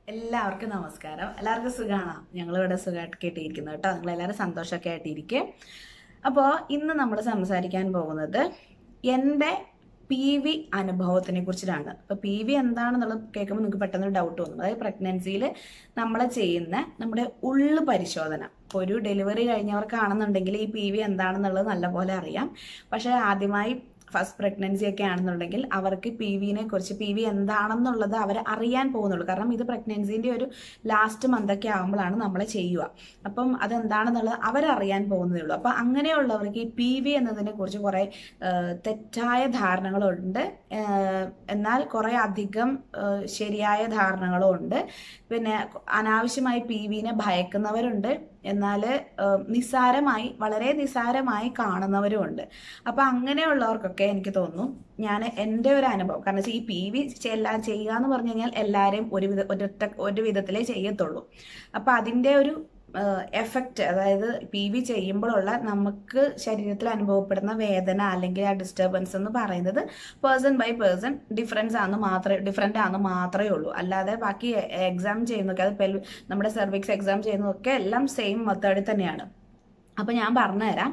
എല്ലാവർക്കും നമസ്കാരം എല്ലാവർക്കും സുഖമാണോ ഞങ്ങളിവിടെ സുഖമായിട്ട് കേട്ടിരിക്കുന്നു കേട്ടോ നിങ്ങൾ എല്ലാവരും സന്തോഷമൊക്കെ ആയിട്ടിരിക്കും അപ്പോൾ ഇന്ന് നമ്മൾ സംസാരിക്കാൻ പോകുന്നത് എൻ്റെ പി വി അനുഭവത്തിനെ കുറിച്ചിട്ടാണ് അപ്പോൾ പി വി എന്താണെന്നുള്ളത് കേൾക്കുമ്പോൾ നിങ്ങൾക്ക് പെട്ടെന്ന് ഡൗട്ട് തോന്നും അതായത് പ്രഗ്നൻസിയിൽ നമ്മൾ ചെയ്യുന്ന നമ്മുടെ ഉള്ളു പരിശോധന ഇപ്പോൾ ഒരു ഡെലിവറി കഴിഞ്ഞവർക്കാണെന്നുണ്ടെങ്കിൽ ഈ പി വി എന്താണെന്നുള്ളത് നല്ലപോലെ അറിയാം പക്ഷേ ആദ്യമായി ഫസ്റ്റ് പ്രഗ്നൻസി ഒക്കെ ആണെന്നുണ്ടെങ്കിൽ അവർക്ക് പി വിനെ കുറിച്ച് പി വി എന്താണെന്നുള്ളത് അവർ അറിയാൻ പോകുന്നുള്ളൂ കാരണം ഇത് പ്രഗ്നൻസിന്റെ ഒരു ലാസ്റ്റ് മന്തൊക്കെ ആകുമ്പോഴാണ് നമ്മൾ ചെയ്യുക അപ്പം അതെന്താണെന്നുള്ളത് അവരറിയാൻ പോകുന്നതേ ഉള്ളൂ അപ്പം അങ്ങനെയുള്ളവർക്ക് ഈ പി വി എന്നതിനെ കുറിച്ച് കുറേ ആ, തെറ്റായ ധാരണകളുണ്ട് ആ, എന്നാൽ കുറേ അധികം ആ, ശരിയായ ധാരണകളും ഉണ്ട് പിന്നെ അനാവശ്യമായി പി വിനെ ഭയക്കുന്നവരുണ്ട് എന്നാൽ നിസ്സാരമായി വളരെ നിസ്സാരമായി കാണുന്നവരും ഉണ്ട് അപ്പൊ അങ്ങനെയുള്ളവർക്കൊക്കെ എനിക്ക് തോന്നുന്നു ഞാൻ എൻ്റെ ഒരു അനുഭവം കാരണം വെച്ചാൽ ഈ പി വി എല്ലാം ചെയ്യുക എന്ന് പറഞ്ഞു കഴിഞ്ഞാൽ എല്ലാവരെയും ഒരു വിധ ഒരൊറ്റ ഒരു വിധത്തിലേ ചെയ്യത്തുള്ളൂ അപ്പൊ അതിൻ്റെ ഒരു എഫക്റ്റ് അതായത് പി വി ചെയ്യുമ്പോഴുള്ള നമുക്ക് ശരീരത്തിൽ അനുഭവപ്പെടുന്ന വേദന അല്ലെങ്കിൽ ആ ഡിസ്റ്റർബൻസ് എന്ന് പറയുന്നത് പേഴ്സൺ ബൈ പേഴ്സൺ ഡിഫറൻസ് ആണെന്ന് മാത്രമേ ഡിഫറെൻ്റ് ആണെന്ന് മാത്രമേ ഉള്ളൂ അല്ലാതെ ബാക്കി എക്സാം ചെയ്യുന്നതൊക്കെ അത് പെൽ നമ്മുടെ സെർവിക്സ് എക്സാം ചെയ്യുന്നതൊക്കെ എല്ലാം സെയിം മെത്തേഡിൽ തന്നെയാണ് അപ്പൊ ഞാൻ പറഞ്ഞുതരാം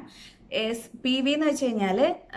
പി വി എന്ന് വെച്ച് കഴിഞ്ഞാൽ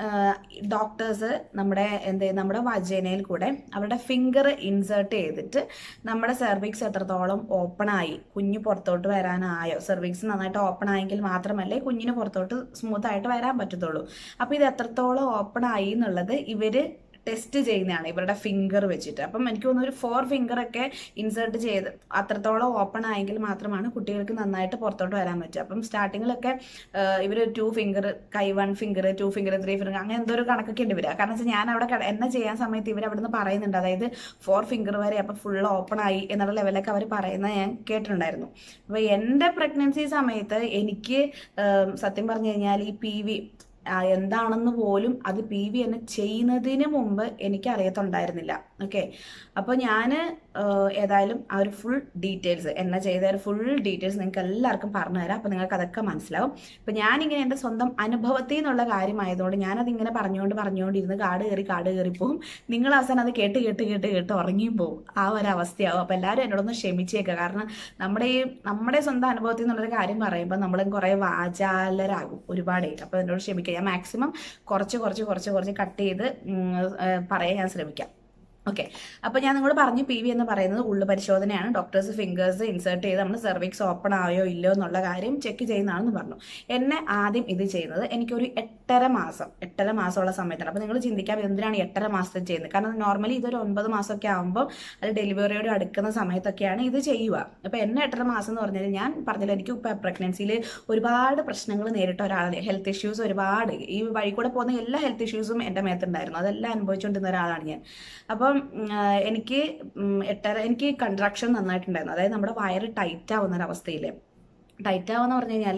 ഡോക്ടേഴ്സ് നമ്മുടെ എന്ത് നമ്മുടെ വജനയിൽ കൂടെ അവരുടെ ഫിംഗർ ഇൻസേർട്ട് ചെയ്തിട്ട് നമ്മുടെ സെർവിക്സ് എത്രത്തോളം ഓപ്പൺ ആയി കുഞ്ഞ് പുറത്തോട്ട് വരാനായോ സെർവിക്സ് നന്നായിട്ട് ഓപ്പൺ ആയെങ്കിൽ മാത്രമല്ലേ കുഞ്ഞിന് പുറത്തോട്ട് സ്മൂത്ത് ആയിട്ട് വരാൻ പറ്റത്തുള്ളൂ അപ്പൊ ഇത് എത്രത്തോളം ഓപ്പൺ ആയി എന്നുള്ളത് ഇവര് ടെസ്റ്റ് ചെയ്യുന്നതാണ് ഇവരുടെ ഫിംഗർ വെച്ചിട്ട് അപ്പം എനിക്ക് തോന്നുന്നു ഒരു ഫോർ ഫിംഗർ ഒക്കെ ഇൻസേർട്ട് ചെയ്ത് അത്രത്തോളം ഓപ്പൺ ആയെങ്കിൽ മാത്രമാണ് കുട്ടികൾക്ക് നന്നായിട്ട് പുറത്തോട്ട് വരാൻ പറ്റുക അപ്പം സ്റ്റാർട്ടിങ്ങിലൊക്കെ ഇവർ ടു ഫിംഗർ കൈ one finger two finger three finger അങ്ങനെ എന്തോ ഒരു കണക്കൊക്കെ ഉണ്ട് വരിക കാരണം വെച്ചാൽ ഞാൻ അവിടെ കട- എന്നെ ചെയ്യാൻ സമയത്ത് ഇവർ അവിടെ നിന്ന് പറയുന്നുണ്ട് അതായത് ഫോർ ഫിംഗർ വരെ അപ്പം ഫുൾ ഓപ്പൺ ആയി എന്നുള്ള ലെവലൊക്കെ അവർ പറയുന്നത് ഞാൻ കേട്ടിട്ടുണ്ടായിരുന്നു അപ്പോൾ എൻ്റെ പ്രഗ്നൻസി സമയത്ത് എനിക്ക് ഉം, സത്യം പറഞ്ഞു കഴിഞ്ഞാൽ ഈ പി വി ആ, എന്താണെന്ന് പോലും അത് പി വി എന്നെ ചെയ്യുന്നതിന് മുമ്പ് എനിക്ക് അറിയത്തുണ്ടായിരുന്നില്ല ഓക്കെ അപ്പോൾ ഞാൻ ഏതായാലും ആ ഒരു ഫുൾ ഡീറ്റെയിൽസ് എന്നെ ചെയ്ത ഒരു ഫുൾ ഡീറ്റെയിൽസ് നിങ്ങൾക്ക് എല്ലാവർക്കും പറഞ്ഞു തരാം അപ്പോൾ നിങ്ങൾക്ക് അതൊക്കെ മനസ്സിലാവും അപ്പോൾ ഞാനിങ്ങനെ എൻ്റെ സ്വന്തം അനുഭവത്തിൽ നിന്നുള്ള കാര്യമായതുകൊണ്ട് ഞാനതിങ്ങനെ പറഞ്ഞുകൊണ്ട് പറഞ്ഞുകൊണ്ടിരുന്ന് കാട് കയറി കാട് കയറി പോകും നിങ്ങൾ അവസാനം അത് കേട്ട് കേട്ട് കേട്ട് കേട്ട് ഉറങ്ങിയും പോകും ആ ഒരു അവസ്ഥയാവും അപ്പോൾ എല്ലാവരും എന്നോടൊന്ന് ക്ഷമിച്ചേക്കുക കാരണം നമ്മുടെ ഈ നമ്മുടെ സ്വന്തം അനുഭവത്തിൽ നിന്നുള്ളൊരു കാര്യം പറയുമ്പോൾ നമ്മൾ കുറേ വാചാലരാകും ഒരുപാടേ അപ്പോൾ എന്നോട് ക്ഷമിക്കുക ഞാൻ മാക്സിമം കുറച്ച് കുറച്ച് കുറച്ച് കുറച്ച് കട്ട് ചെയ്ത് ഉം, ഏഹ്, പറയാൻ ഞാൻ ശ്രമിക്കാം ഓക്കെ അപ്പൊ ഞാൻ നിങ്ങളോട് പറഞ്ഞു പി വി എന്ന് പറയുന്നത് ഉള്ളു പരിശോധനയാണ് ഡോക്ടേഴ്സ് ഫിംഗേഴ്സ് ഇൻസേർട്ട് ചെയ്ത് നമ്മൾ സെർവിക്സ് ഓപ്പൺ ആയോ ഇല്ലയോ എന്നുള്ള കാര്യം ചെക്ക് ചെയ്യുന്നതാണെന്ന് പറഞ്ഞു എന്നെ ആദ്യം ഇത് ചെയ്യുന്നത് എനിക്കൊരു എട്ടര മാസം എട്ടര മാസമുള്ള സമയത്താണ് അപ്പൊ നിങ്ങൾ ചിന്തിക്കാം എന്തിനാണ് ഈ എട്ടര മാസത്തിൽ ചെയ്യുന്നത് കാരണം നോർമലി ഇതൊരു ഒൻപത് മാസമൊക്കെ ആകുമ്പോൾ അത് ഡെലിവറിയോട് അടുക്കുന്ന സമയത്തൊക്കെയാണ് ഇത് ചെയ്യുക അപ്പൊ എന്നെ എട്ടര മാസം എന്ന് പറഞ്ഞാൽ ഞാൻ പറഞ്ഞില്ല എനിക്ക് ഇപ്പൊ പ്രഗ്നൻസിയിൽ ഒരുപാട് പ്രശ്നങ്ങൾ നേരിട്ട ഒരാളാണ് ഹെൽത്ത് ഇഷ്യൂസ് ഒരുപാട് ഈ വഴി കൂടെ പോകുന്ന എല്ലാ ഹെൽത്ത് ഇഷ്യൂസും എൻ്റെ മേത്തുണ്ടായിരുന്നു അതെല്ലാം അനുഭവിച്ചുകൊണ്ടിരുന്ന ഒരാളാണ് ഞാൻ അപ്പം ഉം, ആ, എനിക്ക് ഉം, എട്ടര എനിക്ക് കൺട്രാക്ഷൻ നന്നായിട്ടുണ്ടായിരുന്നു അതായത് നമ്മുടെ വയറ് ടൈറ്റ് ആവുന്ന ഒരു അവസ്ഥയില് ടൈറ്റ് ആവുന്ന പറഞ്ഞു കഴിഞ്ഞാൽ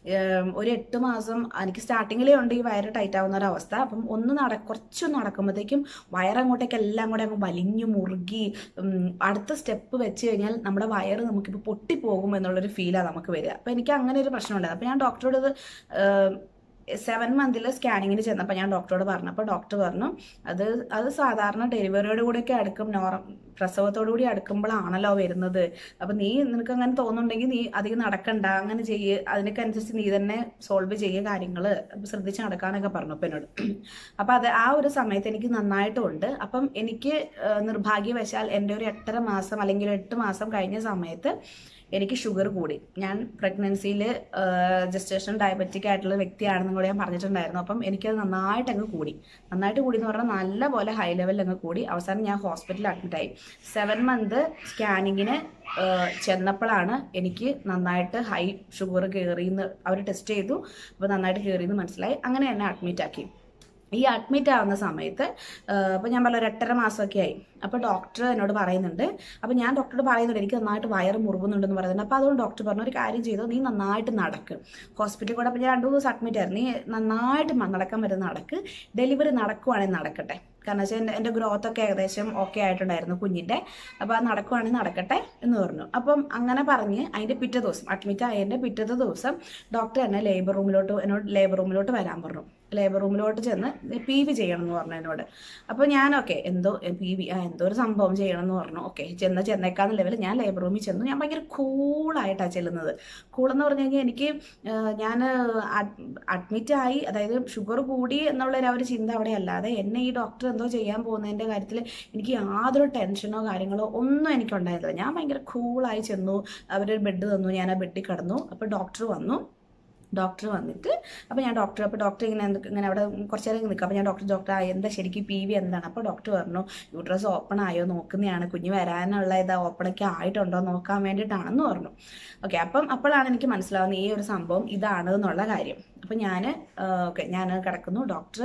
ഒരു എട്ട് മാസം എനിക്ക് സ്റ്റാർട്ടിങ്ങിലേ ഉണ്ട് ഈ വയറ് ടൈറ്റ് ആവുന്ന ഒരു അവസ്ഥ അപ്പം ഒന്ന് നട കുറച്ചൊന്ന് നടക്കുമ്പോഴത്തേക്കും വയറങ്ങോട്ടേക്ക് എല്ലാം കൂടെ അങ്ങ് വലിഞ്ഞു മുറുകി ഉം, അടുത്ത സ്റ്റെപ്പ് വെച്ച് കഴിഞ്ഞാൽ നമ്മുടെ വയറ് നമുക്കിപ്പോൾ പൊട്ടിപ്പോകും എന്നുള്ളൊരു ഫീലാണ് നമുക്ക് വരിക അപ്പം എനിക്ക് അങ്ങനെ ഒരു പ്രശ്നം ഉണ്ടായിരുന്നു അപ്പം ഞാൻ ഡോക്ടറോട് ഇത് സെവൻ മന്തിൽ സ്കാനിങ്ങിന് ചെന്നപ്പോൾ ഞാൻ ഡോക്ടറോട് പറഞ്ഞു അപ്പോൾ ഡോക്ടർ പറഞ്ഞു അത് അത് സാധാരണ ഡെലിവറിയോട് കൂടിയൊക്കെ അടുക്കും നോർ പ്രസവത്തോടു കൂടി അടുക്കുമ്പോഴാണല്ലോ വരുന്നത് അപ്പം നീ നിനക്ക് അങ്ങനെ തോന്നുന്നുണ്ടെങ്കിൽ നീ അധികം നടക്കണ്ട അങ്ങനെ ചെയ്യ് അതിനൊക്കെ അനുസരിച്ച് നീ തന്നെ സോൾവ് ചെയ്യുക കാര്യങ്ങൾ ശ്രദ്ധിച്ച് നടക്കാനൊക്കെ പറഞ്ഞു അപ്പം എന്നോട് അപ്പം അത് ആ ഒരു സമയത്ത് എനിക്ക് നന്നായിട്ടുണ്ട് അപ്പം എനിക്ക് ആ, നിർഭാഗ്യവശാൽ എൻ്റെ ഒരു എട്ടര മാസം അല്ലെങ്കിൽ ഒരു എട്ട് മാസം കഴിഞ്ഞ സമയത്ത് എനിക്ക് ഷുഗർ കൂടി ഞാൻ പ്രഗ്നൻസിയിൽ ജസ്റ്റേഷൻ ഡയബറ്റിക് ആയിട്ടുള്ള വ്യക്തിയാണെന്നും കൂടെ ഞാൻ പറഞ്ഞിട്ടുണ്ടായിരുന്നു അപ്പം എനിക്കത് നന്നായിട്ട് അങ്ങ് കൂടി നന്നായിട്ട് കൂടി എന്ന് പറഞ്ഞാൽ നല്ല പോലെ ഹൈ ലെവലിൽ അങ്ങ് കൂടി അവസാനം ഞാൻ ഹോസ്പിറ്റലിൽ അഡ്മിറ്റ് ആയി സെവൻ മന്ത് സ്കാനിങ്ങിന് ചെന്നപ്പോഴാണ് എനിക്ക് നന്നായിട്ട് ഹൈ ഷുഗർ കയറിയെന്ന് അവർ ടെസ്റ്റ് ചെയ്തു അപ്പോൾ നന്നായിട്ട് കയറിയെന്ന് മനസ്സിലായി അങ്ങനെ എന്നെ അഡ്മിറ്റ് ആക്കി ഈ അഡ്മിറ്റ് ആവുന്ന സമയത്ത് അപ്പോൾ ഞാൻ പറഞ്ഞ ഒരു എട്ടര മാസമൊക്കെ ആയി അപ്പോൾ ഡോക്ടർ എന്നോട് പറയുന്നുണ്ട് അപ്പോൾ ഞാൻ ഡോക്ടറോട് പറയുന്നുണ്ട് എനിക്ക് നന്നായിട്ട് വയറ് മുറിവുന്നുണ്ടെന്ന് പറയുന്നുണ്ട് അപ്പോൾ അതുകൊണ്ട് ഡോക്ടർ പറഞ്ഞു ഒരു കാര്യം ചെയ്തു നീ നന്നായിട്ട് നടക്ക് ഹോസ്പിറ്റലിൽ കൂടെ അപ്പോൾ ഞാൻ രണ്ടു ദിവസം അഡ്മിറ്റ് ആയിരുന്നു നീ നന്നായിട്ട് മ- നടക്കാൻ പറ്റുന്ന നടക്ക് ഡെലിവറി നടക്കുവാണെങ്കിൽ നടക്കട്ടെ കാരണം വെച്ചാൽ എൻ്റെ എൻ്റെ ഗ്രോത്ത് ഒക്കെ ഏകദേശം ഓക്കെ ആയിട്ടുണ്ടായിരുന്നു കുഞ്ഞിൻ്റെ അപ്പോൾ അത് നടക്കുവാണെങ്കിൽ നടക്കട്ടെ എന്ന് പറഞ്ഞു അപ്പം അങ്ങനെ പറഞ്ഞ് അതിൻ്റെ പിറ്റേ ദിവസം അഡ്മിറ്റ് ആയതിൻ്റെ പിറ്റത്തെ ദിവസം ഡോക്ടർ എന്നെ ലേബർ റൂമിലോട്ട് എന്നോട് ലേബർ റൂമിലോട്ട് വരാൻ പറഞ്ഞു ലേബർ റൂമിലോട്ട് ചെന്ന് പി വി ചെയ്യണം എന്ന് പറഞ്ഞു എന്നോട് അപ്പോൾ ഞാൻ ഓക്കെ എന്തോ പി വി ആ എന്തോ ഒരു സംഭവം ചെയ്യണം എന്ന് പറഞ്ഞു ഓക്കെ ചെന്ന് ചെന്നേക്കാന്ന് ലെവലിൽ ഞാൻ ലേബർ റൂമിൽ ചെന്നു ഞാൻ ഭയങ്കര കൂളായിട്ടാണ് ചെല്ലുന്നത് കൂളെന്ന് പറഞ്ഞു കഴിഞ്ഞാൽ എനിക്ക് ഞാൻ അഡ്മിറ്റ് ആയി അതായത് ഷുഗർ കൂടി എന്നുള്ള ഒരു ആ ഒരു ചിന്ത അവിടെ അല്ലാതെ എന്നെ ഈ ഡോക്ടർ എന്തോ ചെയ്യാൻ പോകുന്നതിൻ്റെ കാര്യത്തിൽ എനിക്ക് യാതൊരു ടെൻഷനോ കാര്യങ്ങളോ ഒന്നും എനിക്കുണ്ടായിരുന്നില്ല ഞാൻ ഭയങ്കര കൂളായി ചെന്നു അവരൊരു ബെഡ് തന്നു ഞാൻ ആ ബെഡിൽ കിടന്നു അപ്പോൾ ഡോക്ടർ വന്നു ഡോക്ടർ വന്നിട്ട് അപ്പോൾ ഞാൻ ഡോക്ടർ അപ്പോൾ ഡോക്ടർ ഇങ്ങനെ എന്ത് ഇങ്ങനെ അവിടെ കുറച്ച് നേരം നിൽക്കും അപ്പോൾ ഞാൻ ഡോക്ടർ ഡോക്ടർ ആ എന്താ ശരിക്കും പി വി എന്താണ് അപ്പോൾ ഡോക്ടർ പറഞ്ഞു യൂട്രസ് ഓപ്പൺ ആയോ നോക്കുന്നതാണ് കുഞ്ഞ് വരാനുള്ള ഇതാ ഓപ്പണൊക്കെ ആയിട്ടുണ്ടോ നോക്കാൻ വേണ്ടിയിട്ടാണെന്ന് പറഞ്ഞു ഓക്കെ അപ്പം അപ്പോഴാണ് എനിക്ക് മനസ്സിലാവുന്നത് ഈ ഒരു സംഭവം ഇതാണ് എന്നുള്ള കാര്യം അപ്പം ഞാൻ ഓക്കെ ഞാൻ കിടക്കുന്നു ഡോക്ടർ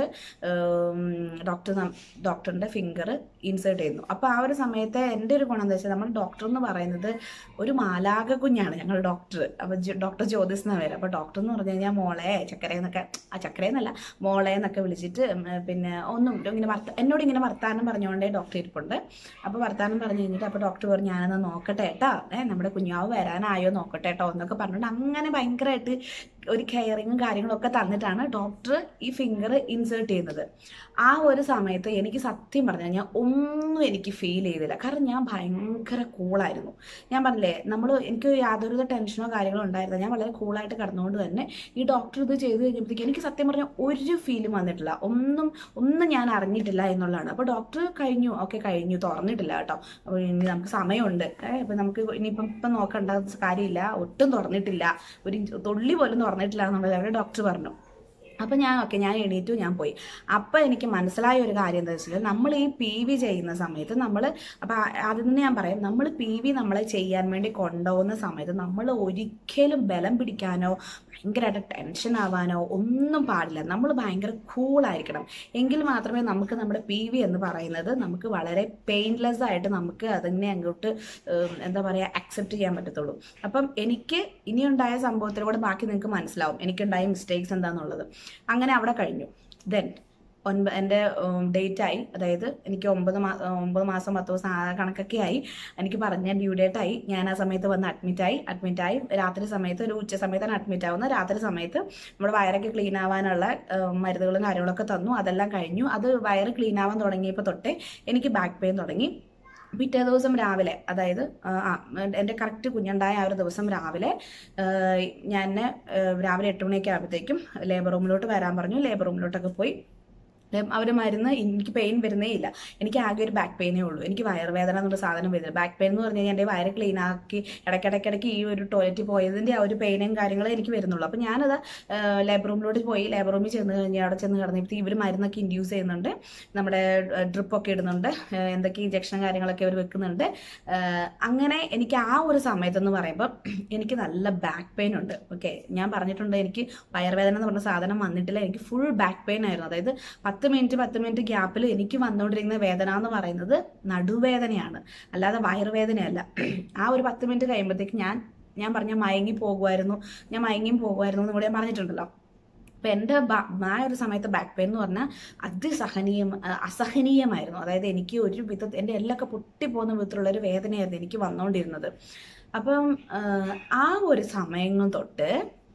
ഡോക്ടർ ഡോക്ടറിൻ്റെ ഫിംഗർ ഇൻസേർട്ട് ചെയ്യുന്നു അപ്പോൾ ആ ഒരു സമയത്ത് എൻ്റെ ഒരു ഗുണം എന്താ വെച്ചാൽ നമ്മൾ ഡോക്ടർ എന്ന് പറയുന്നത് ഒരു മാലാക കുഞ്ഞാണ് ഞങ്ങൾ ഡോക്ടർ അപ്പോൾ ഡോക്ടർ ജ്യോതിസ് എന്നാണ് പേര് അപ്പോൾ ഡോക്ടർ എന്ന് പറഞ്ഞു കഴിഞ്ഞാൽ മോളെ ചക്കരയെന്നൊക്കെ ആ ചക്കരയെന്നല്ല മോളെ എന്നൊക്കെ വിളിച്ചിട്ട് ഉം, പിന്നെ ഒന്നും ഇങ്ങനെ വർത്ത എന്നോട് ഇങ്ങനെ വർത്താനം പറഞ്ഞുകൊണ്ടേ ഡോക്ടർ ഇരിപ്പുണ്ട് അപ്പോൾ വർത്താനം പറഞ്ഞു കഴിഞ്ഞിട്ട് അപ്പോൾ ഡോക്ടർ പറഞ്ഞു ഞാനൊന്ന് നോക്കട്ടെ ഏട്ടാ ഏ നമ്മുടെ കുഞ്ഞാവ് വരാനായോ നോക്കട്ടെ കേട്ടോ എന്നൊക്കെ പറഞ്ഞുകൊണ്ട് അങ്ങനെ ഭയങ്കരമായിട്ട് ഒരു കെയറിങ്ങും കാര്യങ്ങളും ഒക്കെ തന്നിട്ടാണ് ഡോക്ടർ ഈ ഫിംഗർ ഇൻസേർട്ട് ചെയ്യുന്നത് ആ ഒരു സമയത്ത് എനിക്ക് സത്യം പറഞ്ഞു കഴിഞ്ഞാൽ ഒന്നും എനിക്ക് ഫീൽ ചെയ്തില്ല കാരണം ഞാൻ ഭയങ്കര കൂളായിരുന്നു ഞാൻ പറഞ്ഞില്ലേ നമ്മൾ എനിക്ക് യാതൊരുവിധ ടെൻഷനോ കാര്യങ്ങളോ ഉണ്ടായിരുന്നില്ല ഞാൻ വളരെ കൂളായിട്ട് കിടന്നുകൊണ്ട് തന്നെ ഈ ഡോക്ടർ ഇത് ചെയ്ത് കഴിഞ്ഞപ്പോഴത്തേക്ക് എനിക്ക് സത്യം പറഞ്ഞാൽ ഒരു ഫീലും വന്നിട്ടില്ല ഒന്നും ഒന്നും ഞാൻ അറിഞ്ഞിട്ടില്ല എന്നുള്ളതാണ് അപ്പോൾ ഡോക്ടർ കഴിഞ്ഞു ഓക്കെ കഴിഞ്ഞു തുറന്നിട്ടില്ല കേട്ടോ അപ്പോൾ ഇനി നമുക്ക് സമയമുണ്ട് ഏഹ് ഇപ്പം നമുക്ക് ഇനിയിപ്പം ഇപ്പം നോക്കേണ്ട കാര്യമില്ല ഒട്ടും തുറന്നിട്ടില്ല ഒരു ഇഞ്ച് തുള്ളി പോലും തുറന്നിട്ടില്ല എന്നുള്ളത് ഡോക്ടർ പറഞ്ഞു അപ്പം ഞാൻ ഓക്കെ ഞാൻ എണീറ്റു ഞാൻ പോയി അപ്പം എനിക്ക് മനസ്സിലായ ഒരു കാര്യം എന്താ വെച്ചാൽ നമ്മൾ ഈ പി വി ചെയ്യുന്ന സമയത്ത് നമ്മൾ അപ്പം അതിൽ നിന്ന് ഞാൻ പറയാം നമ്മൾ പി വി നമ്മളെ ചെയ്യാൻ വേണ്ടി കൊണ്ടുപോകുന്ന സമയത്ത് നമ്മൾ ഒരിക്കലും ബലം പിടിക്കാനോ ഭയങ്കരമായിട്ട് ടെൻഷൻ ആവാനോ ഒന്നും പാടില്ല നമ്മൾ ഭയങ്കര കൂളായിരിക്കണം എങ്കിൽ മാത്രമേ നമുക്ക് നമ്മുടെ പി വി എന്ന് പറയുന്നത് നമുക്ക് വളരെ പെയിൻലെസ് ആയിട്ട് നമുക്ക് അതിനെ അങ്ങോട്ട് ഉം, എന്താ പറയുക അക്സെപ്റ്റ് ചെയ്യാൻ പറ്റത്തുള്ളൂ അപ്പം എനിക്ക് ഇനിയുണ്ടായ സംഭവത്തിലൂടെ ബാക്കി നിങ്ങൾക്ക് മനസ്സിലാവും എനിക്കുണ്ടായ മിസ്റ്റേക്സ് എന്താണെന്നുള്ളത് അങ്ങനെ അവിടെ കഴിഞ്ഞു ദെൻ ഒൻപ എൻ്റെ ഡേറ്റ് ആയി അതായത് എനിക്ക് ഒമ്പത് മാ ഒമ്പത് മാസം പത്ത് ദിവസം ആ കണക്കൊക്കെ ആയി എനിക്ക് പറഞ്ഞ ഡ്യൂ ഡേറ്റ് ആയി ഞാൻ ആ സമയത്ത് വന്ന് അഡ്മിറ്റായി അഡ്മിറ്റായി രാത്രി സമയത്ത് ഒരു ഉച്ച സമയത്താണ് അഡ്മിറ്റ് ആവുന്നത് രാത്രി സമയത്ത് നമ്മുടെ വയറൊക്കെ ക്ലീൻ ആവാനുള്ള ഏഹ്, മരുന്നുകളും കാര്യങ്ങളൊക്കെ തന്നു അതെല്ലാം കഴിഞ്ഞു അത് വയറ് ക്ലീൻ ആവാൻ തുടങ്ങിയപ്പോൾ തൊട്ടേ എനിക്ക് ബാക്ക് പെയിൻ തുടങ്ങി പിറ്റേ ദിവസം രാവിലെ അതായത് ആ, ആ, എൻ്റെ കറക്റ്റ് കുഞ്ഞുണ്ടായ ആ ഒരു ദിവസം രാവിലെ ഞാൻ രാവിലെ എട്ട് മണിയൊക്കെ ആകുമ്പോഴത്തേക്കും ലേബർ റൂമിലോട്ട് വരാൻ പറഞ്ഞു ലേബർ റൂമിലോട്ടൊക്കെ പോയി അവർ മരുന്ന് എനിക്ക് പെയിൻ വരുന്നേ ഇല്ല എനിക്ക് ആകെ ഒരു ബാക്ക് പെയിനേ ഉള്ളൂ എനിക്ക് വയറുവേദന എന്നുള്ള സാധനം വരുന്നില്ല ബാക്ക് പെയിൻ എന്ന് പറഞ്ഞു കഴിഞ്ഞാൽ എൻ്റെ വയറ് ക്ലീൻ ആക്കി ഇടയ്ക്കിടയ്ക്കിടയ്ക്ക് ഈ ഒരു ടോയ്ലറ്റിൽ പോയതിൻ്റെ ആ ഒരു പെയിനും കാര്യങ്ങളും എനിക്ക് വരുന്നുള്ളൂ അപ്പോൾ ഞാനത് ലേബർ റൂമിലോട്ട് പോയി ലേബർ റൂമിൽ ചെന്ന് കഴിഞ്ഞാൽ അവിടെ ചെന്ന് കിടന്നപ്പോൾ ഇവർ മരുന്നൊക്കെ ഇൻഡ്യൂസ് ചെയ്യുന്നുണ്ട് നമ്മുടെ ഡ്രിപ്പൊക്കെ ഇടുന്നുണ്ട് ഏഹ് എന്തൊക്കെ ഇഞ്ചക്ഷൻ കാര്യങ്ങളൊക്കെ അവർ വെക്കുന്നുണ്ട് ഏഹ് അങ്ങനെ എനിക്ക് ആ ഒരു സമയത്തെന്ന് പറയുമ്പോൾ എനിക്ക് നല്ല ബാക്ക് പെയിൻ ഉണ്ട് ഓക്കെ ഞാൻ പറഞ്ഞിട്ടുണ്ട് എനിക്ക് വയറുവേദന എന്ന് പറഞ്ഞ സാധനം വന്നിട്ടില്ല എനിക്ക് ഫുൾ ബാക്ക് പെയിൻ ആയിരുന്നു അതായത് പത്ത് മിനിറ്റ് പത്ത് മിനിറ്റ് ഗ്യാപ്പിൽ എനിക്ക് വന്നുകൊണ്ടിരിക്കുന്ന വേദന എന്ന് പറയുന്നത് നടുവേദനയാണ് അല്ലാതെ വയറുവേദനയല്ല ആ ഒരു പത്ത് മിനിറ്റ് കഴിയുമ്പോഴത്തേക്ക് ഞാൻ ഞാൻ പറഞ്ഞ മയങ്ങി പോകുമായിരുന്നു ഞാൻ മയങ്ങിയും പോകുമായിരുന്നു എന്ന് കൂടെ ഞാൻ പറഞ്ഞിട്ടുണ്ടല്ലോ അപ്പം എൻ്റെ ബ- ആ ഒരു സമയത്ത് ബാക്ക് പെയിൻ എന്ന് പറഞ്ഞാൽ അതിസഹനീയം അഹ് അസഹനീയമായിരുന്നു അതായത് എനിക്ക് ഒരു വിധ എൻ്റെ എല്ലൊക്കെ പൊട്ടിപ്പോകുന്ന വിധത്തിലുള്ള ഒരു വേദനയായിരുന്നു എനിക്ക് വന്നുകൊണ്ടിരുന്നത് അപ്പം ആഹ്, ആ ഒരു സമയങ്ങൾ തൊട്ട്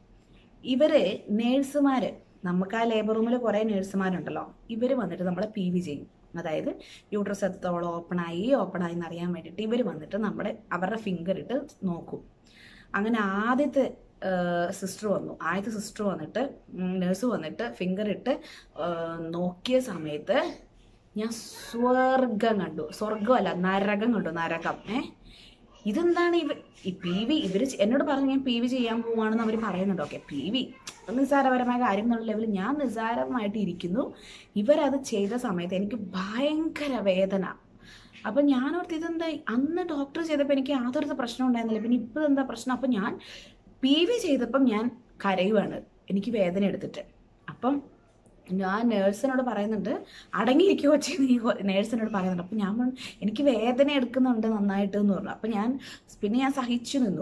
ഇവര് നേഴ്സുമാർ നമുക്ക് ആ ലേബർ റൂമിൽ കുറേ നേഴ്സുമാരുണ്ടല്ലോ ഇവർ വന്നിട്ട് നമ്മളെ പി വി ചെയ്യും അതായത് യൂട്രസ് എത്രത്തോളം ഓപ്പണായി ഓപ്പണായി എന്നറിയാൻ വേണ്ടിയിട്ട് ഇവർ വന്നിട്ട് നമ്മുടെ അവരുടെ ഫിംഗർ ഇട്ട് നോക്കും അങ്ങനെ ആദ്യത്തെ സിസ്റ്റർ വന്നു ആദ്യത്തെ സിസ്റ്റർ വന്നിട്ട് നേഴ്സ് വന്നിട്ട് ഫിംഗർ ഇട്ട് ആ, നോക്കിയ സമയത്ത് ഞാൻ സ്വർഗം കണ്ടു സ്വർഗമല്ല നരകം കണ്ടു നരകം ഏ ഇതെന്താണ് ഇവ ഈ പി വി ഇവർ എന്നോട് പറഞ്ഞു ഞാൻ പി വി ചെയ്യാൻ പോവാണെന്ന് അവർ പറയുന്നുണ്ട് ഓക്കെ പി വി നിസ്സാരപരമായ കാര്യം എന്നുള്ള ലെവലിൽ ഞാൻ നിസ്സാരമായിട്ട് ഇരിക്കുന്നു ഇവരത് ചെയ്ത സമയത്ത് എനിക്ക് ഭയങ്കര വേദന അപ്പം ഞാനോർത്ത് ഇതെന്താ അന്ന് ഡോക്ടർ ചെയ്തപ്പോൾ എനിക്ക് യാതൊരു പ്രശ്നം ഉണ്ടായിരുന്നില്ല പിന്നെ ഇപ്പോൾ എന്താ പ്രശ്നം അപ്പം ഞാൻ പി വി ചെയ്തപ്പം ഞാൻ കരയുവാണ് എനിക്ക് വേദന എടുത്തിട്ട് അപ്പം ഞാൻ നേഴ്സിനോട് പറയുന്നുണ്ട് അടങ്ങിയിരിക്കുമോ നീ നേഴ്സിനോട് പറയുന്നുണ്ട് അപ്പം ഞാൻ പറഞ്ഞു എനിക്ക് വേദന എടുക്കുന്നുണ്ട് നന്നായിട്ട് എന്ന് പറഞ്ഞു അപ്പം ഞാൻ പിന്നെ ഞാൻ സഹിച്ചു നിന്നു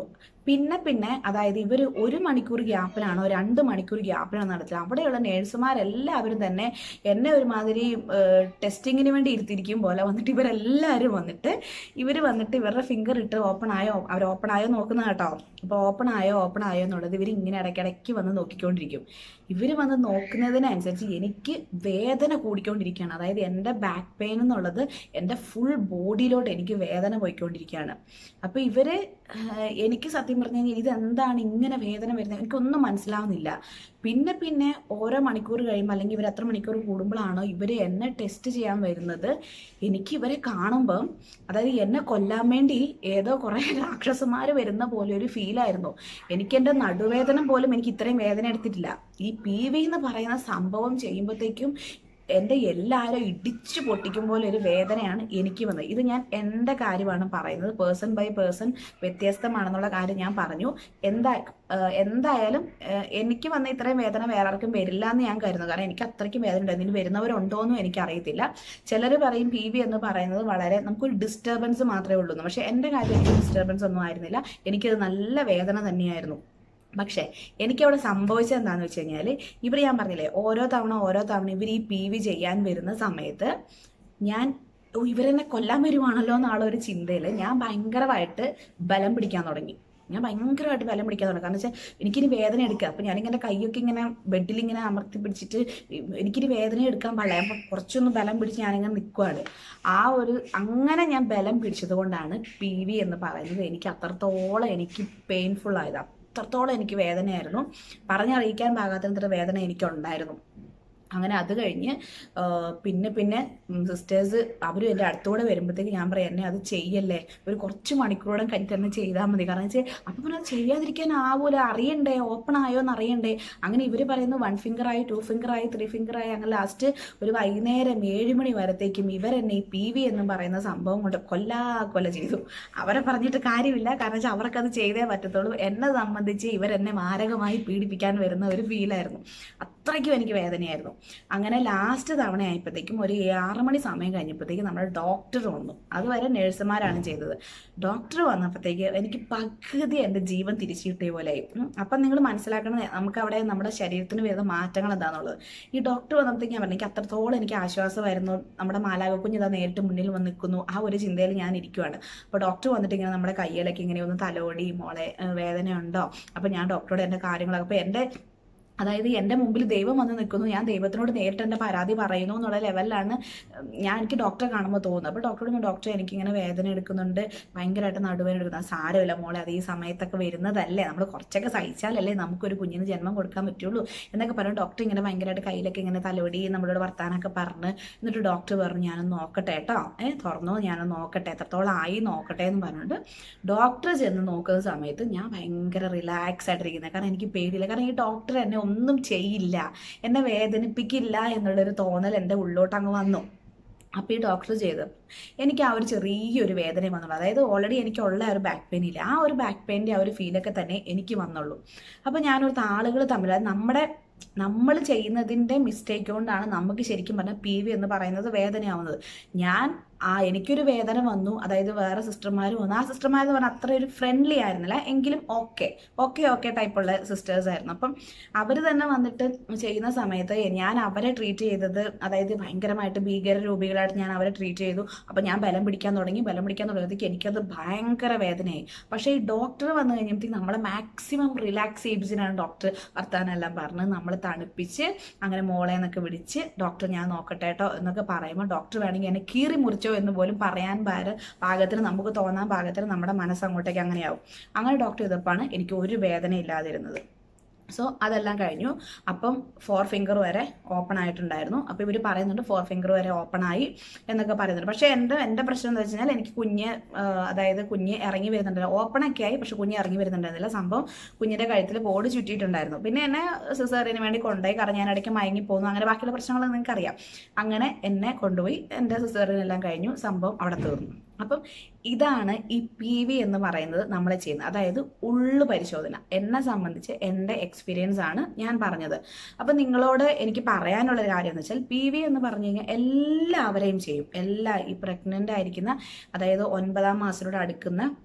പിന്നെ പിന്നെ അതായത് ഇവർ ഒരു മണിക്കൂർ ഗ്യാപ്പിലാണോ രണ്ട് മണിക്കൂർ ഗ്യാപ്പിലാണോ നടത്തുക അവിടെയുള്ള നേഴ്സുമാരെല്ലാവരും തന്നെ എന്നെ ഒരുമാതിരി ടെസ്റ്റിങ്ങിന് വേണ്ടി ഇരുത്തിയിരിക്കും പോലെ വന്നിട്ട് ഇവരെല്ലാവരും വന്നിട്ട് ഇവർ വന്നിട്ട് ഇവരുടെ ഫിംഗർ ഇട്ട് ഓപ്പൺ ആയോ അവർ ഓപ്പൺ ആയോ നോക്കുന്ന കേട്ടോ അപ്പോൾ ഓപ്പൺ ആയോ ഓപ്പൺ ആയോ എന്നുള്ളത് ഇവർ ഇങ്ങനെ ഇടയ്ക്കിടയ്ക്ക് വന്ന് നോക്കിക്കൊണ്ടിരിക്കും ഇവർ വന്ന് നോക്കുന്നതിനനുസരിച്ച് എനിക്ക് വേദന കൂടിക്കൊണ്ടിരിക്കുകയാണ് അതായത് എൻ്റെ ബാക്ക് പെയിൻ എന്നുള്ളത് എൻ്റെ ഫുൾ ബോഡിയിലോട്ട് എനിക്ക് വേദന പോയിക്കൊണ്ടിരിക്കുകയാണ് അപ്പോൾ ഇവർ എനിക്ക് സത്യം പറഞ്ഞു കഴിഞ്ഞാൽ ഇതെന്താണ് ഇങ്ങനെ വേദന വരുന്നത് എനിക്കൊന്നും മനസ്സിലാവുന്നില്ല പിന്നെ പിന്നെ ഓരോ മണിക്കൂർ കഴിയുമ്പോൾ അല്ലെങ്കിൽ ഇവർ എത്ര മണിക്കൂർ കൂടുമ്പോഴാണോ ഇവർ എന്നെ ടെസ്റ്റ് ചെയ്യാൻ വരുന്നത് എനിക്ക് ഇവരെ കാണുമ്പം അതായത് എന്നെ കൊല്ലാൻ വേണ്ടി ഏതോ കുറേ രാക്ഷസന്മാർ വരുന്ന പോലെ ഒരു ഫീലായിരുന്നു എനിക്ക് എൻ്റെ നടുവേദന പോലും എനിക്ക് ഇത്രയും വേദന എടുത്തിട്ടില്ല ഈ പി വി എന്ന് പറയുന്ന സംഭവം ചെയ്യുമ്പോഴത്തേക്കും എൻ്റെ എല്ലാവരും ഇടിച്ചു പൊട്ടിക്കും പോലെ ഒരു വേദനയാണ് എനിക്ക് വന്നത് ഇത് ഞാൻ എൻ്റെ കാര്യമാണ് പറയുന്നത് പേഴ്സൺ ബൈ പേഴ്സൺ വ്യത്യസ്തമാണെന്നുള്ള കാര്യം ഞാൻ പറഞ്ഞു എന്താ ഏഹ് എന്തായാലും ഏഹ് എനിക്ക് വന്ന ഇത്രയും വേദന വേറെ ആർക്കും വരില്ല എന്ന് ഞാൻ കരുതുന്നു കാരണം എനിക്ക് അത്രയ്ക്കും വേദന ഉണ്ടായിരുന്നു ഇനി വരുന്നവരുണ്ടോ എന്നും എനിക്കറിയത്തില്ല ചിലർ പറയും പി വി എന്ന് പറയുന്നത് വളരെ നമുക്കൊരു ഡിസ്റ്റർബൻസ് മാത്രമേ ഉള്ളൂ എന്ന്. പക്ഷേ എൻ്റെ കാര്യം എനിക്ക് ഡിസ്റ്റർബൻസ് ഒന്നും ആയിരുന്നില്ല എനിക്കത് നല്ല വേദന തന്നെയായിരുന്നു പക്ഷേ എനിക്കവിടെ സംഭവിച്ചത് എന്താണെന്ന് വെച്ച് കഴിഞ്ഞാൽ ഇവർ ഞാൻ പറഞ്ഞില്ലേ ഓരോ തവണ ഓരോ തവണ ഇവർ ഈ പി വി ചെയ്യാൻ വരുന്ന സമയത്ത് ഞാൻ ഓ ഇവരെന്നെ കൊല്ലാൻ വരുവാണല്ലോ എന്നുള്ള ഒരു ചിന്തയിൽ ഞാൻ ഭയങ്കരമായിട്ട് ബലം പിടിക്കാൻ തുടങ്ങി ഞാൻ ഭയങ്കരമായിട്ട് ബലം പിടിക്കാൻ തുടങ്ങി കാരണം വെച്ചാൽ എനിക്കിനി വേദന എടുക്കുക അപ്പം ഞാനിങ്ങനെ കൈയൊക്കെ ഇങ്ങനെ ബെഡിൽ ഇങ്ങനെ അമർത്തി പിടിച്ചിട്ട് എനിക്കിനി വേദന എടുക്കാൻ പാടില്ല അപ്പം കുറച്ചൊന്ന് ബലം പിടിച്ച് ഞാനിങ്ങനെ നിൽക്കുവാണ് ആ ഒരു അങ്ങനെ ഞാൻ ബലം പിടിച്ചത് കൊണ്ടാണ് പി വി എന്ന് പറയുന്നത് എനിക്ക് അത്രത്തോളം എനിക്ക് പെയിൻഫുൾ ആയത് അത്രത്തോളം എനിക്ക് വേദനയായിരുന്നു പറഞ്ഞറിയിക്കാൻ പാകാത്തത്ര വേദന എനിക്കുണ്ടായിരുന്നു അങ്ങനെ അത് കഴിഞ്ഞ് ആ, പിന്നെ പിന്നെ സിസ്റ്റേഴ്സ് അവരും എൻ്റെ അടുത്തൂടെ വരുമ്പോഴത്തേക്ക് ഞാൻ പറയാം എന്നെ അത് ചെയ്യല്ലേ ഒരു കുറച്ച് മണിക്കൂറോടെ കഴിഞ്ഞിട്ട് തന്നെ ചെയ്താൽ മതി കാരണം വെച്ചാൽ അപ്പം പിന്നെ അത് ചെയ്യാതിരിക്കാൻ ആവൂല അറിയണ്ടേ ഓപ്പൺ ആയോ എന്ന് അറിയണ്ടേ അങ്ങനെ ഇവർ പറയുന്നു വൺ ഫിംഗർ ആയി ടു ഫിംഗർ ആയി ത്രീ ഫിംഗർ ആയി അങ്ങനെ ലാസ്റ്റ് ഒരു വൈകുന്നേരം ഏഴ് മണി വരത്തേക്കും ഇവരെന്നെ ഈ പി വി എന്ന് പറയുന്ന സംഭവം കൊണ്ട് കൊല്ലാ കൊല ചെയ്തു അവരെ പറഞ്ഞിട്ട് കാര്യമില്ല കാരണം വെച്ചാൽ അവർക്കത് ചെയ്തേ പറ്റത്തുള്ളൂ എന്നെ സംബന്ധിച്ച് ഇവരെന്നെ മാരകമായി പീഡിപ്പിക്കാൻ വരുന്ന ഒരു ഫീലായിരുന്നു അത്രയ്ക്കും എനിക്ക് വേദനയായിരുന്നു അങ്ങനെ ലാസ്റ്റ് തവണ ആയപ്പോഴത്തേക്കും ഒരു ആറ് മണി സമയം കഴിഞ്ഞപ്പോഴത്തേക്കും നമ്മുടെ ഡോക്ടർ വന്നു അതുവരെ നഴ്സുമാരാണ് ചെയ്തത് ഡോക്ടർ വന്നപ്പോഴത്തേക്ക് എനിക്ക് പകുതി എൻ്റെ ജീവൻ തിരിച്ചു കിട്ടിയ പോലെയായി ഉം. അപ്പം നിങ്ങൾ മനസ്സിലാക്കണം നമുക്ക് അവിടെ നമ്മുടെ ശരീരത്തിന് വരുന്ന മാറ്റങ്ങൾ എന്താണെന്നുള്ളത് ഈ ഡോക്ടർ വന്നപ്പോഴത്തേക്ക് ഞാൻ പറഞ്ഞു എനിക്ക് അത്രത്തോളം എനിക്ക് ആശ്വാസമായിരുന്നു നമ്മുടെ മാലാകക്കുഞ്ഞ് ഇതാ നേരിട്ട് മുന്നിൽ വന്ന് നിൽക്കുന്നു ആ ഒരു ചിന്തയിൽ ഞാൻ ഇരിക്കുവാണ് അപ്പോൾ ഡോക്ടർ വന്നിട്ട് ഇങ്ങനെ നമ്മുടെ കയ്യിലൊക്കെ ഇങ്ങനെ ഒന്ന് തലോടി മോളെ ഏഹ് വേദനയുണ്ടോ അപ്പോൾ ഞാൻ ഡോക്ടറോട് എൻ്റെ കാര്യങ്ങളൊക്കെ അപ്പോൾ എൻ്റെ അതായത് എൻ്റെ മുമ്പിൽ ദൈവം വന്ന് നിൽക്കുന്നു ഞാൻ ദൈവത്തിനോട് നേരിട്ട് എൻ്റെ പരാതി പറയുന്നു എന്നുള്ള ലെവലിലാണ് ഞാൻ എനിക്ക് ഡോക്ടറെ കാണുമ്പോൾ തോന്നുന്നത് അപ്പോൾ ഡോക്ടറോട് ഡോക്ടർ എനിക്കിങ്ങനെ വേദന എടുക്കുന്നുണ്ട് ഭയങ്കരമായിട്ട് നടുവേദന എടുക്കുന്നത് സാരമില്ല മോളെ അത് ഈ സമയത്തൊക്കെ വരുന്നതല്ലേ നമ്മൾ കുറച്ചൊക്കെ സഹിച്ചാലല്ലേ നമുക്കൊരു കുഞ്ഞിന് ജന്മം കൊടുക്കാൻ പറ്റുള്ളൂ എന്നൊക്കെ പറഞ്ഞു ഡോക്ടർ ഇങ്ങനെ ഭയങ്കരമായിട്ട് കയ്യിലൊക്കെ ഇങ്ങനെ തലോടി നമ്മളോട് വർത്താനൊക്കെ പറഞ്ഞ് എന്നിട്ട് ഡോക്ടർ പറഞ്ഞു ഞാനൊന്ന് നോക്കട്ടെ കേട്ടോ ഏ തുറന്നു ഞാനൊന്ന് നോക്കട്ടെ എത്രത്തോളം ആയി നോക്കട്ടെ എന്ന് പറഞ്ഞിട്ട് ഡോക്ടർ ചെന്ന് നോക്കുന്ന സമയത്ത് ഞാൻ ഭയങ്കര റിലാക്സ് ആയിട്ടിരിക്കുന്നത് കാരണം എനിക്ക് പേടിയില്ല കാരണം ഈ ഡോക്ടർ എന്നെ ഒന്നും ചെയ്യില്ല എന്നെ വേദനിപ്പിക്കില്ല എന്നുള്ളൊരു തോന്നൽ എൻ്റെ ഉള്ളോട്ട് അങ്ങ് വന്നു അപ്പോൾ ഈ ഡോക്ടർ ചെയ്ത് എനിക്ക് ആ ഒരു ചെറിയൊരു വേദന വന്നുള്ളൂ അതായത് ഓൾറെഡി എനിക്കുള്ള ആ ഒരു ബാക്ക് പെയിൻ ഇല്ല ആ ഒരു ബാക്ക് പെയിൻ്റെ ആ ഒരു ഫീലൊക്കെ തന്നെ എനിക്ക് വന്നുള്ളൂ അപ്പോൾ ഞാനോർത്ത് ആളുകൾ തമ്മിൽ അത് നമ്മുടെ നമ്മൾ ചെയ്യുന്നതിൻ്റെ മിസ്റ്റേക്ക് കൊണ്ടാണ് നമുക്ക് ശരിക്കും പറഞ്ഞാൽ പി വി എന്ന് പറയുന്നത് വേദനയാവുന്നത് ഞാൻ ആ എനിക്കൊരു വേദന വന്നു അതായത് വേറെ സിസ്റ്റർമാർ വന്നു ആ സിസ്റ്റർമാർ എന്ന് പറഞ്ഞാൽ അത്ര ഒരു ഫ്രണ്ട്ലി ആയിരുന്നില്ല എങ്കിലും ഓക്കെ ഓക്കെ ഓക്കെ ടൈപ്പുള്ള സിസ്റ്റേഴ്സ് ആയിരുന്നു അപ്പം അവർ തന്നെ വന്നിട്ട് ചെയ്യുന്ന സമയത്ത് ഞാൻ അവരെ ട്രീറ്റ് ചെയ്തത് അതായത് ഭയങ്കരമായിട്ട് ഭീകര രൂപികളായിട്ട് ഞാൻ അവരെ ട്രീറ്റ് ചെയ്തു അപ്പം ഞാൻ ബലം പിടിക്കാൻ തുടങ്ങി ബലം പിടിക്കാൻ തുടങ്ങിയതൊക്കെ എനിക്കത് ഭയങ്കര വേദനയായി പക്ഷേ ഈ ഡോക്ടർ വന്നു കഴിഞ്ഞപ്പോഴത്തേക്ക് നമ്മളെ മാക്സിമം റിലാക്സ് ചെയ്യിപ്പിച്ചിട്ടാണ് ഡോക്ടർ വർത്താനെല്ലാം പറഞ്ഞ് നമ്മൾ തണുപ്പിച്ച് അങ്ങനെ മോളെ എന്നൊക്കെ വിളിച്ച് ഡോക്ടർ ഞാൻ നോക്കട്ടെ കേട്ടോ എന്നൊക്കെ പറയുമ്പോൾ ഡോക്ടർ വേണമെങ്കിൽ എന്നെ കീറി മുറിച്ചോ എന്ന് പോലും പറയാൻ പാര പാകത്തിന് നമുക്ക് തോന്നാൻ പാകത്തിന് നമ്മുടെ മനസ്സ് അങ്ങോട്ടേക്ക് അങ്ങനെയാവും അങ്ങനെ ഡോക്ടർ ചെയ്തപ്പോഴാണ് എനിക്ക് ഒരു വേദന ഇല്ലാതിരുന്നത് സോ അതെല്ലാം കഴിഞ്ഞു അപ്പം ഫോർ ഫിംഗർ വരെ ഓപ്പൺ ആയിട്ടുണ്ടായിരുന്നു അപ്പോൾ ഇവർ പറയുന്നുണ്ട് ഫോർ ഫിംഗർ വരെ ഓപ്പൺ ആയി എന്നൊക്കെ പറയുന്നുണ്ട് പക്ഷേ എൻ്റെ എൻ്റെ പ്രശ്നം എന്ന് വെച്ച് കഴിഞ്ഞാൽ എനിക്ക് കുഞ്ഞ് ആ, അതായത് കുഞ്ഞ് ഇറങ്ങി വരുന്നുണ്ടല്ലോ ഓപ്പൺ ഒക്കെ ആയി പക്ഷെ കുഞ്ഞ് ഇറങ്ങി വരുന്നുണ്ടായിരുന്നില്ല സംഭവം കുഞ്ഞിൻ്റെ കഴുത്തിൽ ബോർഡ് ചുറ്റിയിട്ടുണ്ടായിരുന്നു പിന്നെ എന്നെ സിസേറിന് വേണ്ടി കൊണ്ടുപോയി കാരണം ഞാൻ ഇടയ്ക്ക് മയങ്ങി പോകുന്നു അങ്ങനെ ബാക്കിയുള്ള പ്രശ്നങ്ങൾ നിങ്ങൾക്ക് അറിയാം അങ്ങനെ എന്നെ കൊണ്ടുപോയി എൻ്റെ സിസേറിനെല്ലാം കഴിഞ്ഞു സംഭവം അവിടെ തീർന്നു അപ്പം ഇതാണ് ഈ പി വി എന്ന് പറയുന്നത് നമ്മൾ ചെയ്യുന്നത് അതായത് ഉള്ളു പരിശോധന എന്നെ സംബന്ധിച്ച് എൻ്റെ എക്സ്പീരിയൻസ് ആണ് ഞാൻ പറഞ്ഞത് അപ്പം നിങ്ങളോട് എനിക്ക് പറയാനുള്ള ഒരു കാര്യം എന്ന് വെച്ചാൽ പി വി എന്ന് പറഞ്ഞു കഴിഞ്ഞാൽ എല്ലാവരെയും ചെയ്യും എല്ലാ ഈ പ്രഗ്നൻ്റ് ആയിരിക്കുന്ന അതായത് ഒൻപതാം മാസത്തോട് അടുക്കുന്ന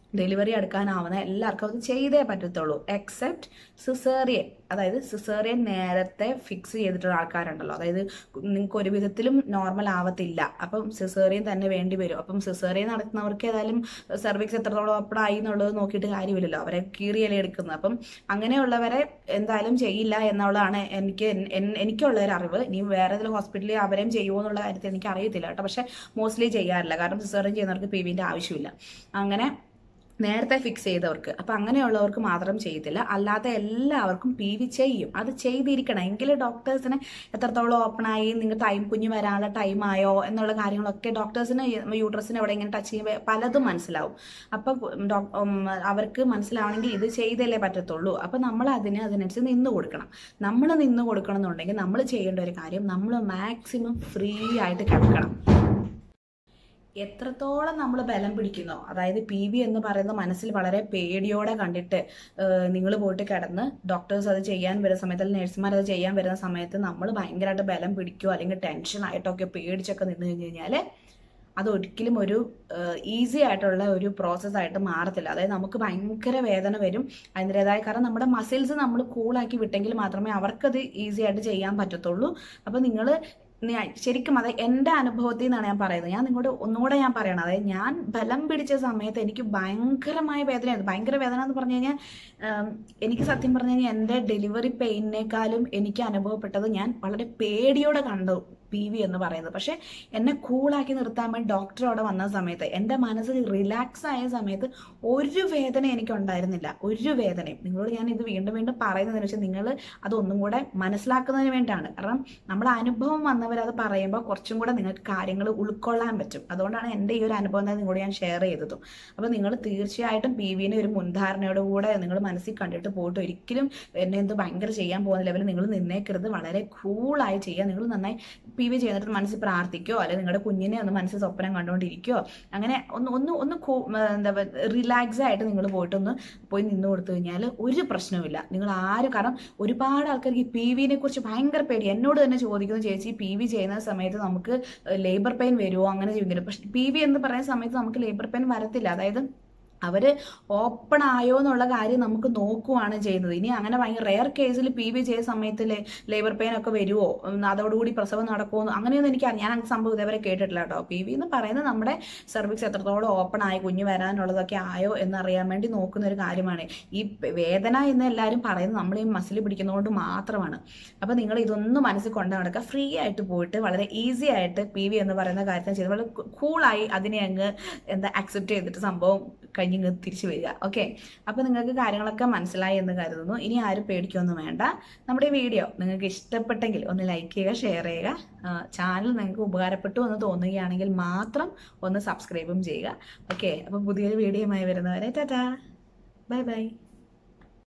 ഡെലിവറി എടുക്കാനാവുന്ന എല്ലാവർക്കും അത് ചെയ്തേ പറ്റത്തുള്ളൂ എക്സെപ്റ്റ് സിസേറിയൻ അതായത് സിസേറിയൻ നേരത്തെ ഫിക്സ് ചെയ്തിട്ടുള്ള ആൾക്കാരുണ്ടല്ലോ അതായത് നിങ്ങൾക്ക് ഒരു വിധത്തിലും നോർമൽ ആവത്തില്ല അപ്പം സിസേറിയൻ തന്നെ വേണ്ടി വരും അപ്പം സിസേറിയൻ നടത്തുന്നവർക്ക് ഏതായാലും സെർവിക്സ് എത്രത്തോളം ഓപ്പൺ ആയി എന്നുള്ളത് നോക്കിയിട്ട് കാര്യമില്ലല്ലോ അവരെ കീറിയല്ലേ എടുക്കുന്നത് അപ്പം അങ്ങനെയുള്ളവരെ എന്തായാലും ചെയ്യില്ല എന്നുള്ളതാണ് എനിക്ക് എൻ- എൻ- എനിക്കുള്ള ഒരു അറിവ് ഇനി വേറെ ഏതെങ്കിലും ഹോസ്പിറ്റലിൽ അവരെയും ചെയ്യുമോ എന്നുള്ള കാര്യത്തിൽ എനിക്ക് അറിയത്തില്ല കേട്ടോ പക്ഷെ മോസ്റ്റ്ലി ചെയ്യാറില്ല കാരണം സിസേറിയൻ ചെയ്യുന്നവർക്ക് പി വിൻ്റെ ആവശ്യമില്ല അങ്ങനെ നേരത്തെ ഫിക്സ് ചെയ്തവർക്ക് അപ്പം അങ്ങനെയുള്ളവർക്ക് മാത്രം ചെയ്യത്തില്ല അല്ലാത്ത എല്ലാവർക്കും പി വി ചെയ്യും അത് ചെയ്തിരിക്കണം എങ്കിൽ ഡോക്ടേഴ്സിന് എത്രത്തോളം ഓപ്പൺ ആയി നിങ്ങൾ ടൈം കുഞ്ഞ് വരാനുള്ള ടൈം ആയോ എന്നുള്ള കാര്യങ്ങളൊക്കെ ഡോക്ടേഴ്സിന് യൂട്രസിന് എവിടെ ഇങ്ങനെ ടച്ച് ചെയ്യുമ്പോൾ പലതും മനസ്സിലാവും അപ്പം ഡോക്- ഉം, അവർക്ക് മനസ്സിലാവണമെങ്കിൽ ഇത് ചെയ്തല്ലേ പറ്റത്തുള്ളൂ അപ്പം നമ്മൾ അതിന് അതിനനുസരിച്ച് നിന്ന് കൊടുക്കണം നമ്മൾ നിന്ന് കൊടുക്കണം എന്നുണ്ടെങ്കിൽ നമ്മൾ ചെയ്യേണ്ട ഒരു കാര്യം നമ്മൾ മാക്സിമം ഫ്രീ ആയിട്ട് കിടക്കണം എത്രത്തോളം നമ്മൾ ബലം പിടിക്കുന്നോ അതായത് പി വി എന്ന് പറയുന്ന മനസ്സിൽ വളരെ പേടിയോടെ കണ്ടിട്ട് നിങ്ങൾ പോയിട്ട് കിടന്ന് ഡോക്ടേഴ്സ് അത് ചെയ്യാൻ വരുന്ന സമയത്ത് അല്ലെങ്കിൽ നഴ്സുമാർ അത് ചെയ്യാൻ വരുന്ന സമയത്ത് നമ്മൾ ഭയങ്കരമായിട്ട് ബലം പിടിക്കുകയോ അല്ലെങ്കിൽ ടെൻഷൻ ആയിട്ടൊക്കെ പേടിച്ചൊക്കെ നിന്ന് കഴിഞ്ഞ് കഴിഞ്ഞാൽ അത് ഒരിക്കലും ഒരു ഈസി ആയിട്ടുള്ള ഒരു പ്രോസസ്സായിട്ട് മാറത്തില്ല അതായത് നമുക്ക് ഭയങ്കര വേദന വരും അതിൻ്റെതായ കാരണം നമ്മുടെ മസിൽസ് നമ്മൾ കൂളാക്കി വിട്ടെങ്കിൽ മാത്രമേ അവർക്കത് ഈസി ആയിട്ട് ചെയ്യാൻ പറ്റത്തുള്ളൂ അപ്പോൾ നിങ്ങൾ ശരിക്കും അതെ എൻ്റെ അനുഭവത്തിൽ നിന്നാണ് ഞാൻ പറയുന്നത് ഞാൻ നിങ്ങളോട് ഒന്നുകൂടെ ഞാൻ പറയണം അതായത് ഞാൻ ബലം പിടിച്ച സമയത്ത് എനിക്ക് ഭയങ്കരമായ വേദനയായിരുന്നു ഭയങ്കര വേദന എന്ന് പറഞ്ഞു കഴിഞ്ഞാൽ ഉം, എനിക്ക് സത്യം പറഞ്ഞു കഴിഞ്ഞാൽ എൻ്റെ ഡെലിവറി പെയിനേക്കാളും എനിക്ക് അനുഭവപ്പെട്ടത് ഞാൻ വളരെ പേടിയോടെ കണ്ടു പി വി എന്ന് പറയുന്നത് പക്ഷെ എന്നെ കൂളാക്കി നിർത്താൻ വേണ്ടി ഡോക്ടർ അവിടെ വന്ന സമയത്ത് എൻ്റെ മനസ്സ് റിലാക്സ് ആയ സമയത്ത് ഒരു വേദന എനിക്ക് ഉണ്ടായിരുന്നില്ല ഒരു വേദനയും നിങ്ങളോട് ഞാൻ ഇത് വീണ്ടും വീണ്ടും പറയുന്നതെന്ന് വെച്ചാൽ നിങ്ങൾ അതൊന്നും കൂടെ മനസ്സിലാക്കുന്നതിന് വേണ്ടിയാണ് കാരണം നമ്മുടെ അനുഭവം വന്നവരത് പറയുമ്പോൾ കുറച്ചും കൂടെ നിങ്ങൾക്ക് കാര്യങ്ങൾ ഉൾക്കൊള്ളാൻ പറ്റും അതുകൊണ്ടാണ് എൻ്റെ ഈ ഒരു അനുഭവം തന്നെ നിങ്ങളോട് ഞാൻ ഷെയർ ചെയ്തതും അപ്പോൾ നിങ്ങൾ തീർച്ചയായിട്ടും പി വിനെ ഒരു മുൻധാരണയോട് കൂടെ നിങ്ങൾ മനസ്സിൽ കണ്ടിട്ട് പോയിട്ട് ഒരിക്കലും എന്നെ എന്ത് ഭയങ്കര ചെയ്യാൻ പോകുന്ന ലെവലിൽ നിങ്ങൾ നിന്നേക്കരുത് വളരെ കൂളായി ചെയ്യുക നിങ്ങൾ നന്നായി പി വി ചെയ്യുന്നിട്ട് മനസ്സിൽ പ്രാർത്ഥിക്കോ അല്ലെങ്കിൽ നിങ്ങളുടെ കുഞ്ഞിനെ ഒന്ന് മനസ്സിൽ സ്വപ്നം കണ്ടുകൊണ്ടിരിക്കോ അങ്ങനെ ഒന്ന് ഒന്ന് ഒന്ന് കൂ- ഉം, എന്താ റിലാക്സ് ആയിട്ട് നിങ്ങൾ പോയിട്ടൊന്ന് പോയി നിന്ന് കൊടുത്തു കഴിഞ്ഞാൽ ഒരു പ്രശ്നവുമില്ല നിങ്ങൾ ആരും കാരണം ഒരുപാട് ആൾക്കാർക്ക് ഈ പി വിനെ കുറിച്ച് ഭയങ്കര പേടി എന്നോട് തന്നെ ചോദിക്കുന്നു ചേച്ചി പി വി ചെയ്യുന്ന സമയത്ത് നമുക്ക് ലേബർ പെയിൻ വരുമോ അങ്ങനെ ചെയ്യുന്നില്ല പക്ഷെ പി വി എന്ന് പറയുന്ന സമയത്ത് നമുക്ക് ലേബർ പെയിൻ വരത്തില്ല അതായത് അവര് ഓപ്പൺ ആയോ എന്നുള്ള കാര്യം നമുക്ക് നോക്കുവാണ് ചെയ്യുന്നത് ഇനി അങ്ങനെ ഭയങ്കര റെയർ കേസിൽ പി വി ചെയ്ത സമയത്ത് ലേബർ പെയിൻ ഒക്കെ വരുമോ ഉം, അതോടുകൂടി പ്രസവം നടക്കുമോ അങ്ങനെയൊന്നും എനിക്ക് അറിയാം. ഞാൻ അങ്ങനെ സംഭവം ഇതേവരെ കേട്ടിട്ടില്ല കേട്ടോ പി വി എന്ന് പറയുന്നത് നമ്മുടെ സർവിക്സ് എത്രത്തോളം ഓപ്പൺ ആയി കുഞ്ഞ് വരാനുള്ളതൊക്കെ ആയോ എന്നറിയാൻ വേണ്ടി നോക്കുന്ന ഒരു കാര്യമാണ് ഈ പ- വേദന എന്ന് എല്ലാവരും പറയുന്നത് നമ്മൾ ഈ മസിൽ പിടിക്കുന്നതുകൊണ്ട് മാത്രമാണ് അപ്പൊ നിങ്ങൾ ഇതൊന്നും മനസ്സിൽ കൊണ്ടു നടക്കുക ഫ്രീ ആയിട്ട് പോയിട്ട് വളരെ ഈസി ആയിട്ട് പി വി എന്ന് പറയുന്ന കാര്യത്തെ ചെയ്ത് വളരെ കൂളായി അതിനെ അങ്ങ് എന്താ അക്സെപ്റ്റ് ചെയ്തിട്ട് സംഭവം കഴിഞ്ഞ് ഇങ്ങ് തിരിച്ചു വരിക ഓക്കെ അപ്പൊ നിങ്ങൾക്ക് കാര്യങ്ങളൊക്കെ മനസ്സിലായി എന്ന് കരുതുന്നു ഇനി ആരും പേടിക്കൊന്നും വേണ്ട നമ്മുടെ ഈ വീഡിയോ നിങ്ങൾക്ക് ഇഷ്ടപ്പെട്ടെങ്കിൽ ഒന്ന് ലൈക്ക് ചെയ്യുക ഷെയർ ചെയ്യുക ചാനൽ നിങ്ങൾക്ക് ഉപകാരപ്പെട്ടു എന്ന് തോന്നുകയാണെങ്കിൽ മാത്രം ഒന്ന് സബ്സ്ക്രൈബും ചെയ്യുക ഓക്കെ അപ്പൊ പുതിയൊരു വീഡിയോയുമായി വരുന്നവരെ ടാറ്റാ ബൈ ബൈ